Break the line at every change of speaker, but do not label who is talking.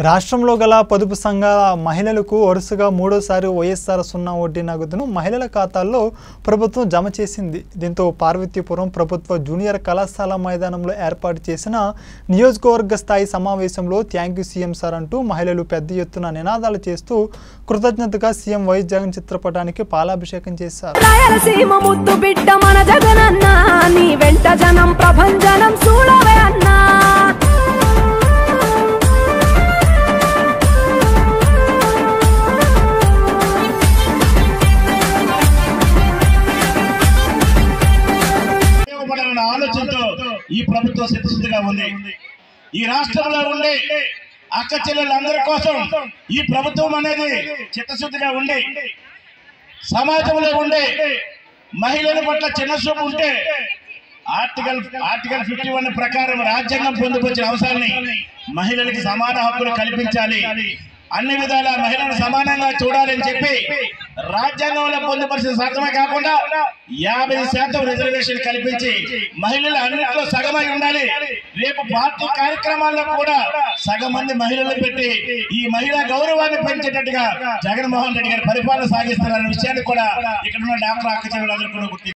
రాష్ట్రంలో గల పొదుపు సంఘాల మహిళలకు వరుసగా మూడోసారి వైఎస్ఆర్ సున్నా వడ్డీ నగదును మహిళల ఖాతాల్లో ప్రభుత్వం జమ చేసింది దీంతో పార్వతీపురం ప్రభుత్వ జూనియర్ కళాశాల మైదానంలో ఏర్పాటు చేసిన నియోజకవర్గ స్థాయి సమావేశంలో థ్యాంక్ యూ సీఎం సార్ అంటూ మహిళలు పెద్ద ఎత్తున నినాదాలు చేస్తూ కృతజ్ఞతగా సీఎం వైఎస్ జగన్ చిత్రపటానికి పాలాభిషేకం చేశారు
రాయలసీమ ముద్దు బిడ్డ మన జగనన్న నీ వెంట జనం ప్రభంజనం చూడవే అన్నా
ఉపయోగపడాలన్న ఆలోచనతో ఈ ప్రభుత్వం సిద్ధసిద్ధిగా ఉంది ఈ రాష్ట్రంలో ఉండే అక్క చెల్లెలందరి కోసం ఈ ప్రభుత్వం అనేది చిత్తశుద్ధిగా ఉండి సమాజంలో ఉండే మహిళల పట్ల చిన్న చూపు ఉంటే ఆర్టికల్ ఆర్టికల్ ఫిఫ్టీ వన్ ప్రకారం రాజ్యాంగం పొందుపరిచిన అంశాన్ని మహిళలకి సమాన హక్కులు కల్పించాలి అన్ని విధాల మహిళలను సమానంగా చూడాలని చెప్పి రాజ్యాంగంలో పొందుపరిచిన శాతమే కాకుండా యాభై శాతం రిజర్వేషన్ కల్పించి మహిళలు అన్నింటిలో సగమై ఉండాలి రేపు పార్టీ కార్యక్రమాల్లో కూడా సగం మంది మహిళలు పెట్టి ఈ మహిళా గౌరవాన్ని పెంచేటట్టుగా జగన్మోహన్ రెడ్డి గారి పరిపాలన సాగిస్తున్నారన్న విషయాన్ని కూడా ఇక్కడ ఉన్న డాక్టర్ అక్క చెల్లెలందరూ కూడా గుర్తించారు